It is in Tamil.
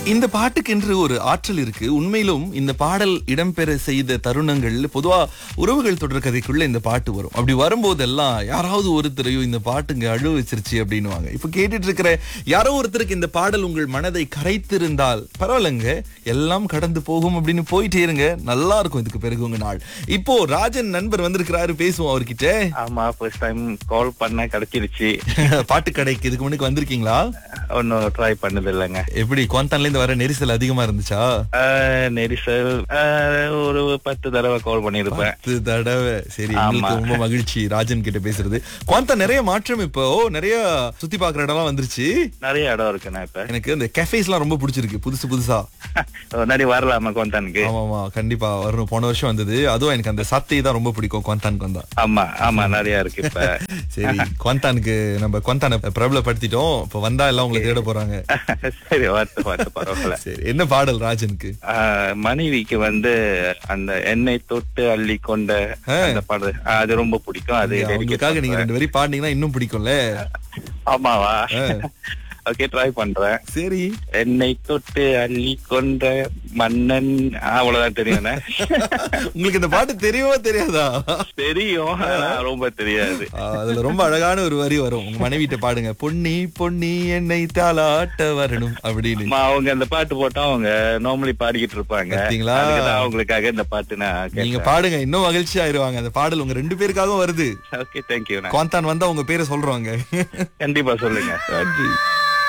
இந்த பாட்டுக்கென்று ஒரு ஆற்றல் இருக்கு உண்மையிலும் இந்த பாடல் இடம்பெற செய்த தருணங்கள் பொதுவா உறவுகள் தொடர் கதைக்குள்ள இந்த பாட்டு வரும் அப்படி வரும்போதெல்லாம் யாராவது ஒருத்தரையும் இந்த பாட்டுங்க அழு வச்சிருச்சு அப்படின்னுவாங்க இப்ப கேட்டுட்டு இருக்கிற யாரோ ஒருத்தருக்கு இந்த பாடல் உங்கள் மனதை கரைத்திருந்தால் பரவாயில்லைங்க எல்லாம் கடந்து போகும் அப்படின்னு போயிட்டே இருங்க நல்லா இருக்கும் இதுக்கு பிறகு உங்க நாள் இப்போ ராஜன் நண்பர் வந்திருக்கிறாரு பேசுவோம் அவர்கிட்ட ஆமா ஃபர்ஸ்ட் டைம் கால் பண்ண கிடைச்சிருச்சு பாட்டு கடைக்கு இதுக்கு முன்னுக்கு வந்திருக்கீங்களா ஒன்னும் ட்ரை பண்ணது இல்லைங்க எப்படி குவாந்தான்ல இருந்து வர நெரிசல் அதிகமா இருந்துச்சா ஆஹ், நெரிசல் ஆஹ், ஒரு பத்து தடவை கால் பண்ணிருப்பேன் பத்து தடவை சரி எங்களுக்கு ரொம்ப மகிழ்ச்சி ராஜன் கிட்ட பேசுறது குவாந்தா நிறைய மாற்றம் இப்போ நிறைய சுத்தி பாக்குற இடம்லாம் வந்துருச்சு நிறைய இடம் இருக்குண்ணா இப்ப எனக்கு இந்த கெஃபேஸ் எல்லாம் ரொம்ப பிடிச்சிருக்கு புதுசு புதுசா முன்னாடி வரலாமா கொந்தானுக்கு ஆமா ஆமா கண்டிப்பா வரணும் போன வருஷம் வந்தது அதுவும் எனக்கு அந்த சத்தை தான் ரொம்ப பிடிக்கும் குவாந்தானுக்கு வந்தா ஆமா ஆமா நிறைய இருக்கு இப்ப சரி குவாந்தானுக்கு நம்ம குவாந்தானை பிரபலப்படுத்திட்டோம் இப்ப வந்தா எல்லாம் உங்களை தேட போறாங்க சரி வரட்டு வரட்டு பரவாயில்ல சரி என்ன பாடல் ராஜனுக்கு ஆஹ், மனைவிக்கு வந்து அந்த எண்ணெய் தொட்டு அள்ளி கொண்ட அந்த பாடு அது ரொம்ப பிடிக்கும் அது dedicate உங்களுக்காக நீங்க பண்றேன். ரெண்டு வரி பாடினீங்கன்னா இன்னும் பிடிக்கும்ல ஆமாவா ஓகே ட்ரை பண்றேன் சரி என்னை தொட்டு அள்ளி கொண்ட மன்னன் அவ்வளவுதான் தெரியும் உங்களுக்கு இந்த பாட்டு தெரியவோ தெரியாதா தெரியும் ஆனா ரொம்ப தெரியாது ஆ, அதுல ரொம்ப அழகான ஒரு வரி வரும் உங்க மனைவிட்ட பாடுங்க பொன்னி பொன்னி என்னை தாளாட்ட வரணும் அப்படின்னு அம்மா, அவங்க அந்த பாட்டு போட்டா அவங்க நார்மலி பாடிக்கிட்டு இருப்பாங்க பாத்தீங்களா? அதுக்குதான் அவங்களுக்காக இந்த பாட்டு நான் நீங்க பாடுங்க இன்னும் மகிழ்ச்சி ஆயிருவாங்க அந்த பாடல் உங்க ரெண்டு பேருக்காகவும் வருது ஓகே தேங்க்யூ குவாந்தான் வந்தா உங்க பேரை சொல்றாங்க கண்டிப்பா சொல்லுங்க நன்றி